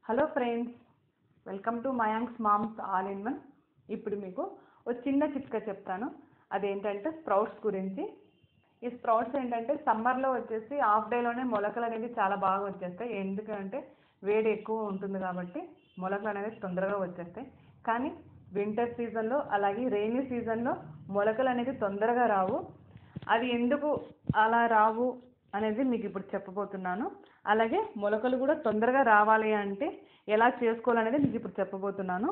hello friends welcome to Mayank's moms all in one ఇప్పుడు మీకు ఒక చిన్న చిట్కా చెప్తాను అదేంటంటే స్ప్రౌట్స్ గురించి ఈ స్ప్రౌట్స్ ఏంటంటే సమ్మర్లో వచ్చేసి హాఫ్ డేలోనే మొలకలు అనేది చాలా బాగా వచ్చేస్తాయి ఎందుకంటే వేడి ఎక్కువ ఉంటుంది కాబట్టి మొలకలు అనేది తొందరగా వచ్చేస్తాయి కానీ వింటర్ సీజన్లో అలాగే రెయినీ సీజన్లో మొలకలు అనేది తొందరగా రావు అది ఎందుకు అలా రావు అనేది మీకు ఇప్పుడు చెప్పబోతున్నాను అలాగే మొలకలు కూడా తొందరగా రావాలి అంటే ఎలా చేసుకోవాలనేది మీకు ఇప్పుడు చెప్పబోతున్నాను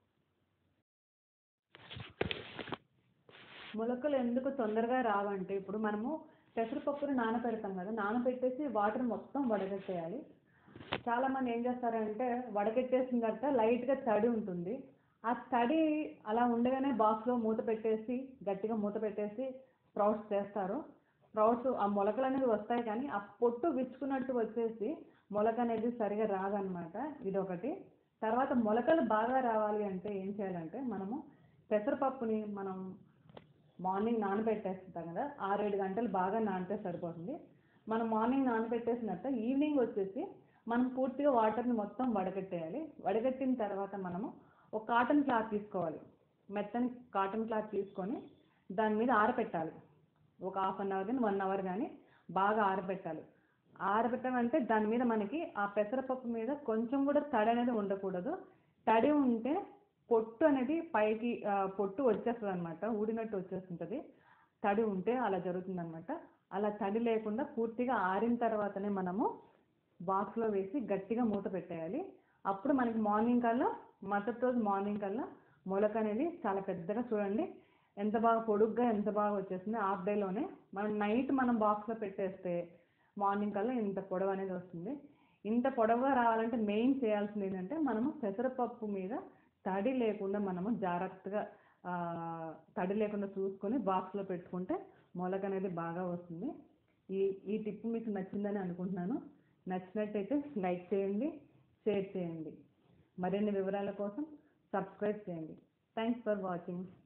మొలకలు ఎందుకు తొందరగా రావంటే ఇప్పుడు మనము పెసరపప్పుని నానబెడతాం కదా నానబెట్టేసి వాటర్ మొత్తం వడగట్టేయాలి చాలామంది ఏం చేస్తారంటే వడగట్టేసిన తర్వాత లైట్గా తడి ఉంటుంది ఆ తడి అలా ఉండగానే బాక్స్లో మూత పెట్టేసి గట్టిగా మూత పెట్టేసి స్ప్రౌట్స్ చేస్తారు స్ప్రౌట్స్ ఆ మొలకలు అనేది వస్తాయి కానీ ఆ పొట్టు విచ్చుకున్నట్టు వచ్చేసి మొలక అనేది సరిగా రాదనమాట ఇదొకటి తర్వాత మొలకలు బాగా రావాలి అంటే ఏం చేయాలంటే మనము పెసరపప్పుని మనం మార్నింగ్ నానబెట్టేస్తాం కదా ఆరేడు గంటలు బాగా నానితే సరిపోతుంది మనం మార్నింగ్ నానబెట్టేసినట్టు ఈవినింగ్ వచ్చేసి మనం పూర్తిగా వాటర్ని మొత్తం వడగట్టేయాలి వడగట్టిన తర్వాత మనము ఒక కాటన్ క్లాత్ తీసుకోవాలి మెత్తని కాటన్ క్లాత్ తీసుకొని దాని మీద ఆరబెట్టాలి ఒక హాఫ్ అన్ అవర్ కానీ వన్ అవర్ కానీ బాగా ఆరబెట్టాలి ఆరబెట్టమంటే దాని మీద మనకి ఆ పెసరపప్పు మీద కొంచెం కూడా తడి అనేది ఉండకూడదు తడి ఉంటే పొట్టు అనేది పైకి ఆ, పొట్టు వచ్చేస్తుంది అనమాట ఊడినట్టు వచ్చేస్తుంటుంది తడి ఉంటే అలా జరుగుతుంది అనమాట అలా తడి లేకుండా పూర్తిగా ఆరిన తర్వాతనే మనము బాక్స్లో వేసి గట్టిగా మూత పెట్టేయాలి అప్పుడు మనకి మార్నింగ్ కల్లా మరుసటి రోజు మార్నింగ్ కల్లా మొలక అనేది చాలా పెద్దగా చూడండి ఎంత బాగా పొడుగ్గా ఎంత బాగా వచ్చేస్తుంది హాఫ్ డేలోనే మనం నైట్ మనం బాక్స్లో పెట్టేస్తే మార్నింగ్ కల్లా ఇంత పొడవు అనేది వస్తుంది ఇంత పొడవుగా రావాలంటే మెయిన్ చేయాల్సింది ఏంటంటే మనము పెసరపప్పు మీద తడి లేకుండా మనము జాగ్రత్తగా ఆ, తడి లేకుండా చూసుకొని బాక్స్లో పెట్టుకుంటే మొలక అనేది బాగా వస్తుంది ఈ ఈ టిప్ మీకు నచ్చిందని అనుకుంటున్నాను నచ్చినట్టయితే లైక్ చేయండి షేర్ చేయండి మరిన్ని వివరాల కోసం సబ్స్క్రైబ్ చేయండి థ్యాంక్స్ ఫర్ వాచింగ్